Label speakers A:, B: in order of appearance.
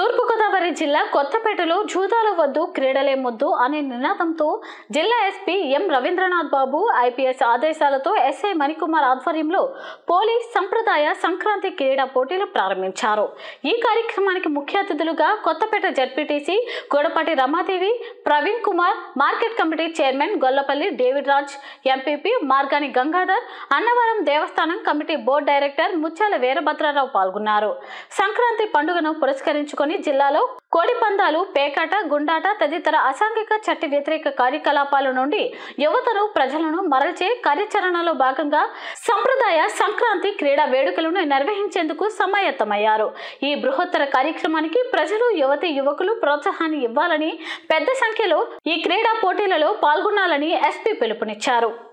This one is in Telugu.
A: తూర్పుగోదావరి జిల్లా కొత్తపేటలో జూదాల వద్దు క్రీడలే ముద్దు అనే నినాదంతో జిల్లా SP M Ravindranath Babu IPS ఆదేశాలతో ఎస్ఐ మణికుమార్ ఆధ్వర్యంలో పోలీస్ సంప్రదాయ సంక్రాంతి క్రీడా పోటీలు ప్రారంభించారు ఈ కార్యక్రమానికి ముఖ్య అతిథులుగా Kothapeta ZPTC Godapati Ramadevi Praveen Kumar market committee chairman Gollapalli David Raj MPP Margani Gangadhar Annavaram దేవస్థానం కమిటీ బోర్డు డైరెక్టర్ ముత్యాల వీరభద్రారావు పాల్గొన్నారు సంక్రాంతి పండుగను పురస్కరించుకొని జిల్లాలో కోడి పందాలు పేకాట గుండాట తదితర అసాంఘిక చట్ట వ్యతిరేక కార్యకలాపాల నుండి యువతను ప్రజలను మరల్చే కార్యాచరణలో భాగంగా సంప్రదాయ సంక్రాంతి క్రీడా వేడుకలను నిర్వహించేందుకు సమాయత్తమయ్యారు ఈ బృహత్తర కార్యక్రమానికి ప్రజలు యువతి యువకులు ప్రోత్సాహాన్ని ఇవ్వాలని పెద్ద సంఖ్యలో ఈ క్రీడా పోటీలలో పాల్గొనాలని ఎస్పీ పిలుపునిచ్చారు